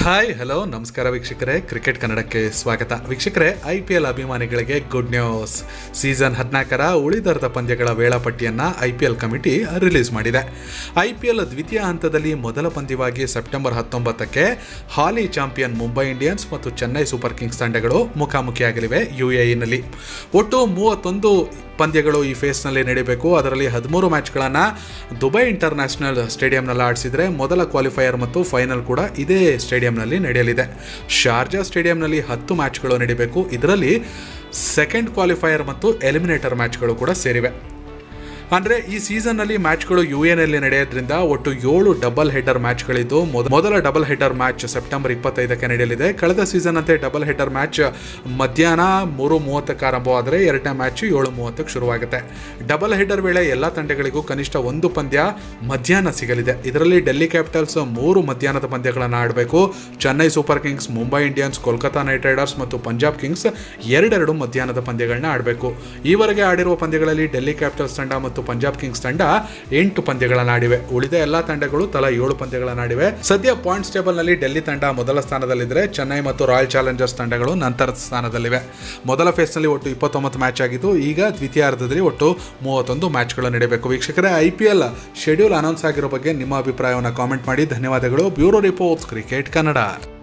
hi hello ನಮಸ್ಕಾರ ವೀಕ್ಷಕರೇ cricket ಕನ್ನಡಕ್ಕೆ ಸ್ವಾಗತ ವೀಕ್ಷಕರೇ ಐ ಪಿ ಎಲ್ ಅಭಿಮಾನಿಗಳಿಗೆ ಗುಡ್ ನ್ಯೂಸ್ ಸೀಸನ್ ಹದಿನಾಲ್ಕರ ಉಳಿದರ್ಧ ಪಂದ್ಯಗಳ ವೇಳಾಪಟ್ಟಿಯನ್ನು I P L committee release ಮಾಡಿದೆ ಐ ಪಿ ಎಲ್ ದ್ವಿತೀಯ ಹಂತದಲ್ಲಿ ಮೊದಲ ಪಂದ್ಯವಾಗಿ ಸೆಪ್ಟೆಂಬರ್ ಹತ್ತೊಂಬತ್ತಕ್ಕೆ ಹಾಲಿ ಚಾಂಪಿಯನ್ ಮುಂಬೈ ಇಂಡಿಯನ್ಸ್ ಮತ್ತು ಚೆನ್ನೈ ಸೂಪರ್ ಕಿಂಗ್ಸ್ ತಂಡಗಳು ಮುಖಾಮುಖಿಯಾಗಲಿವೆ ಯು ಎನಲ್ಲಿ ಒಟ್ಟು ಮೂವತ್ತೊಂದು ಪಂದ್ಯಗಳು ಈ ಫೇಸ್ನಲ್ಲಿ ನಡೀಬೇಕು ಅದರಲ್ಲಿ ಹದಿಮೂರು ಮ್ಯಾಚ್ಗಳನ್ನು ದುಬೈ ಇಂಟರ್ನ್ಯಾಷನಲ್ ಸ್ಟೇಡಿಯಂನಲ್ಲಿ ಆಡಿಸಿದರೆ ಮೊದಲ ಕ್ವಾಲಿಫೈಯರ್ ಮತ್ತು ಫೈನಲ್ ಕೂಡ ಇದೇ ಸ್ಟೇಡಿಯಂನಲ್ಲಿ ನಡೆಯಲಿದೆ ಶಾರ್ಜಾ ಸ್ಟೇಡಿಯಂನಲ್ಲಿ ಹತ್ತು ಮ್ಯಾಚ್ಗಳು ನಡೀಬೇಕು ಇದರಲ್ಲಿ ಸೆಕೆಂಡ್ ಕ್ವಾಲಿಫೈಯರ್ ಮತ್ತು ಎಲಿಮಿನೇಟರ್ ಮ್ಯಾಚ್ಗಳು ಕೂಡ ಸೇರಿವೆ ಅಂದರೆ ಈ ಸೀಸನ್ನಲ್ಲಿ ಮ್ಯಾಚ್ಗಳು ಯು ಎನಲ್ಲಿ ನಡೆಯೋದ್ರಿಂದ ಒಟ್ಟು ಏಳು ಡಬಲ್ ಹೆಡರ್ ಮ್ಯಾಚ್ಗಳಿದ್ದು ಮೊದ- ಮೊದಲ ಡಬಲ್ ಹೆಡರ್ ಮ್ಯಾಚ್ ಸೆಪ್ಟೆಂಬರ್ ಇಪ್ಪತ್ತೈದಕ್ಕೆ ನಡೆಯಲಿದೆ ಕಳೆದ ಸೀಸನ್ ಅಂತೆ ಡಬಲ್ ಹೆಡರ್ ಮ್ಯಾಚ್ ಮಧ್ಯಾಹ್ನ ಮೂರು ಮೂವತ್ತಕ್ಕೆ ಆರಂಭವಾದರೆ ಎರಡನೇ ಮ್ಯಾಚ್ ಏಳು ಮೂವತ್ತಕ್ಕೆ ಶುರುವಾಗುತ್ತೆ ಡಬಲ್ ಹೆಡರ್ ವೇಳೆ ಎಲ್ಲ ತಂಡಗಳಿಗೂ ಕನಿಷ್ಠ ಒಂದು ಪಂದ್ಯ ಮಧ್ಯಾಹ್ನ ಸಿಗಲಿದೆ ಇದರಲ್ಲಿ ಡೆಲ್ಲಿ ಕ್ಯಾಪಿಟಲ್ಸ್ ಮೂರು ಮಧ್ಯಾಹ್ನದ ಪಂದ್ಯಗಳನ್ನು ಆಡಬೇಕು Chennai super kings Mumbai Indians Kolkata knight riders ಮತ್ತು ಪಂಜಾಬ್ ಕಿಂಗ್ಸ್ ಎರಡೆರಡು ಮಧ್ಯಾಹ್ನದ ಪಂದ್ಯಗಳನ್ನ ಆಡಬೇಕು ಈವರೆಗೆ ಆಡಿರುವ ಪಂದ್ಯಗಳಲ್ಲಿ ಡೆಲ್ಲಿ ಕ್ಯಾಪಿಟಲ್ಸ್ ತಂಡ ಮತ್ತು ಪಂಜಾಬ್ ಕಿಂಗ್ಸ್ ತಂಡ ಎಂಟು ಪಂದ್ಯಗಳನ್ನು ಆಡಿವೆ ಉಳಿದ ಎಲ್ಲಾ ತಂಡಗಳು ತಲಾ ಏಳು ಪಂದ್ಯಗಳನ್ನು ಆಡಿವೆ ಸದ್ಯ ಪಾಯಿಂಟ್ಸ್ ಟೇಬಲ್ನಲ್ಲಿ ಡೆಲ್ಲಿ ತಂಡ ಮೊದಲ ಸ್ಥಾನದಲ್ಲಿದ್ದರೆ ಚೆನ್ನೈ ಮತ್ತು ರಾಯಲ್ ಚಾಲೆಂಜರ್ಸ್ ತಂಡಗಳು ನಂತರದ ಸ್ಥಾನದಲ್ಲಿವೆ ಮೊದಲ ಫೇಸ್ನಲ್ಲಿ ಒಟ್ಟು ಇಪ್ಪತ್ತೊಂಬತ್ತು ಮ್ಯಾಚ್ ಆಗಿದ್ದು ಈಗ ದ್ವಿತೀಯಾರ್ಧದಲ್ಲಿ ಒಟ್ಟು ಮೂವತ್ತೊಂದು ಮ್ಯಾಚ್ಗಳು ನಡೆಯಬೇಕು ವೀಕ್ಷಕರೇ I P L schedule announce ಆಗಿರೋ ಬಗ್ಗೆ ನಿಮ್ಮ ಅಭಿಪ್ರಾಯವನ್ನು ಕಾಮೆಂಟ್ ಮಾಡಿ ಧನ್ಯವಾದಗಳು ಬ್ಯೂರೋ ರಿಪೋರ್ಟ್ಸ್ ಕ್ರಿಕೆಟ್ ಕನ್ನಡ